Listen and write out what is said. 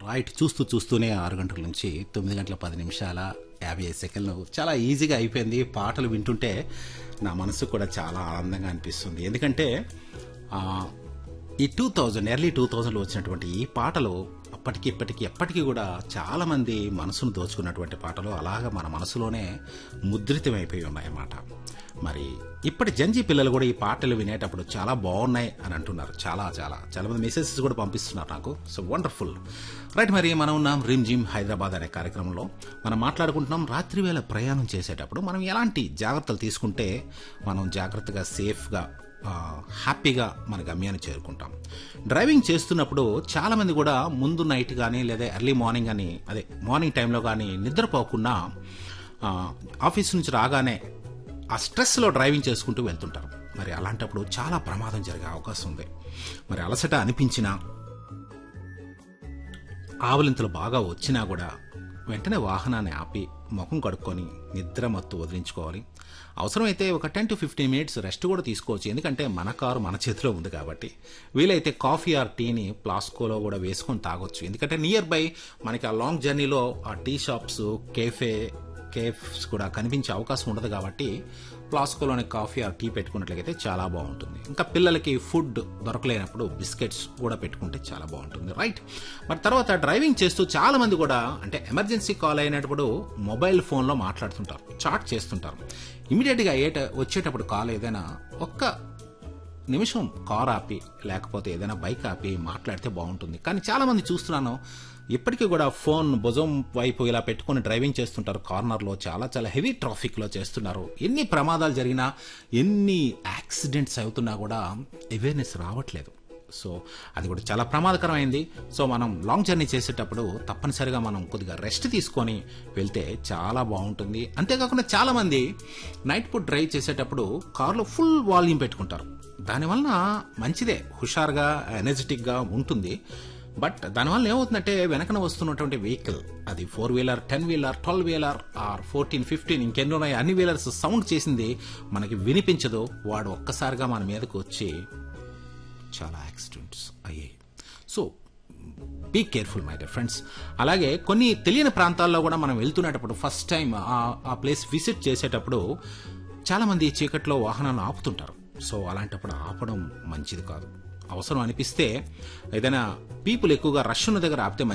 right చూస్తూ చూస్తూనే ఆరు గంటల నుంచి తొమ్మిది గంటల పది నిమిషాల యాభై ఐదు సెకండ్లు చాలా ఈజీగా అయిపోయింది పాటలు వింటుంటే నా మనసు కూడా చాలా ఆనందంగా అనిపిస్తుంది ఎందుకంటే ఆ, ఈ టూ థౌజండ్ ఎర్లీ టూ థౌజండ్లో వచ్చినటువంటి ఈ పాటలు అప్పటికి ఇప్పటికి ఎప్పటికీ కూడా చాలా మంది మనసును దోచుకున్నటువంటి పాటలు అలాగా మన మనసులోనే ముద్రితమైపోయి ఉన్నాయన్నమాట మరి ఇప్పటి జంజీ పిల్లలు కూడా ఈ పాటలు వినేటప్పుడు చాలా బాగున్నాయి అని అంటున్నారు చాలా చాలా చాలా మంది మెసేజెస్ కూడా పంపిస్తున్నారు నాకు సో వండర్ఫుల్ రైట్ మరి మనం ఉన్నాం రిమ్ జిమ్ హైదరాబాద్ అనే కార్యక్రమంలో మనం మాట్లాడుకుంటున్నాం రాత్రి వేళ ప్రయాణం చేసేటప్పుడు మనం ఎలాంటి జాగ్రత్తలు తీసుకుంటే మనం జాగ్రత్తగా సేఫ్గా ఆ, హ్యాపీగా మన గమ్యాన్ని చేరుకుంటాం డ్రైవింగ్ చేస్తున్నప్పుడు చాలా మంది కూడా ముందు నైట్ కానీ లేదా ఎర్లీ మార్నింగ్ కానీ అదే మార్నింగ్ టైంలో కానీ నిద్రపోకుండా ఆ, ఆఫీస్ నుంచి రాగానే ఆ స్ట్రెస్లో డ్రైవింగ్ చేసుకుంటూ వెళ్తుంటారు మరి అలాంటప్పుడు చాలా ప్రమాదం జరిగే అవకాశం ఉంది మరి అలసట అనిపించినా ఆవలింతలు బాగా వచ్చినా కూడా వెంటనే వాహనాన్ని ఆపి ముఖం కడుక్కొని నిద్ర మత్తు వదిలించుకోవాలి అవసరమైతే ఒక ten to fifteen minutes rest కూడా తీసుకోవచ్చు ఎందుకంటే మన కారు మన చేతిలో ఉంది కాబట్టి వీలైతే కాఫీ ఆర్ టీని ప్లాస్కోలో కూడా వేసుకొని తాగొచ్చు ఎందుకంటే నియర్ బై మనకి ఆ లాంగ్ జర్నీలో ఆ టీ షాప్స్ కేఫే కేఫ్స్ కూడా కనిపించే అవకాశం ఉండదు కాబట్టి ప్లాస్కోలోని కాఫీ ఆ టీ పెట్టుకున్నట్లయితే చాలా బాగుంటుంది ఇంకా పిల్లలకి ఫుడ్ దొరకలేనప్పుడు బిస్కెట్స్ కూడా పెట్టుకుంటే చాలా బాగుంటుంది రైట్ మరి తర్వాత డ్రైవింగ్ చేస్తూ చాలా మంది కూడా అంటే ఎమర్జెన్సీ కాల్ అయినప్పుడు మొబైల్ ఫోన్లో మాట్లాడుతుంటారు చాట్ చేస్తుంటారు ఇమీడియట్గా ఏట వచ్చేటప్పుడు కాల్ ఏదైనా ఒక్క నిమిషం కార్ ఆపి లేకపోతే ఏదైనా బైక్ ఆపి మాట్లాడితే బాగుంటుంది కానీ చాలా మంది చూస్తున్నాను ఇప్పటికీ కూడా ఫోన్ భుజం వైపు ఇలా పెట్టుకొని డ్రైవింగ్ చేస్తుంటారు కార్నర్లో చాలా చాలా హెవీ ట్రాఫిక్లో చేస్తున్నారు ఎన్ని ప్రమాదాలు జరిగినా ఎన్ని యాక్సిడెంట్స్ అవుతున్నా కూడా అవేర్నెస్ రావట్లేదు సో అది కూడా చాలా ప్రమాదకరమైంది సో మనం లాంగ్ జర్నీ చేసేటప్పుడు తప్పనిసరిగా మనం కొద్దిగా రెస్ట్ తీసుకొని వెళ్తే చాలా బాగుంటుంది అంతేకాకుండా చాలా మంది నైట్ పూట్ డ్రైవ్ చేసేటప్పుడు కార్లో ఫుల్ వాల్యూమ్ పెట్టుకుంటారు దానివలన మంచిదే హుషారుగా ఎనర్జెటిక్గా ఉంటుంది బట్ దానివల్ల ఏమవుతుందంటే వెనకన వస్తున్నటువంటి వెహికల్ అది four wheeler ten wheeler twelve wheeler or fourteen fifteen ఇంకెన్నో ఉన్నాయి అన్ని వీలర్స్ సౌండ్ చేసింది మనకి వినిపించదు వాడు ఒక్కసారిగా మన మీదకు వచ్చి చాలా యాక్సిడెంట్స్ అయ్యాయి so be careful my dear friends అలాగే కొన్ని తెలియని ప్రాంతాల్లో కూడా మనం వెళ్తున్నప్పుడు ఫస్ట్ టైం ఆ ప్లేస్ విజిట్ చేసేటప్పుడు చాలా మంది చీకట్లో వాహనాలను ఆపుతుంటారు సో అలాంటప్పుడు ఆపడం మంచిది కాదు అవసరం అనిపిస్తే ఏదైనా పీపుల్ ఎక్కువగా రష్ ఉన్న దగ్గర ఆపితే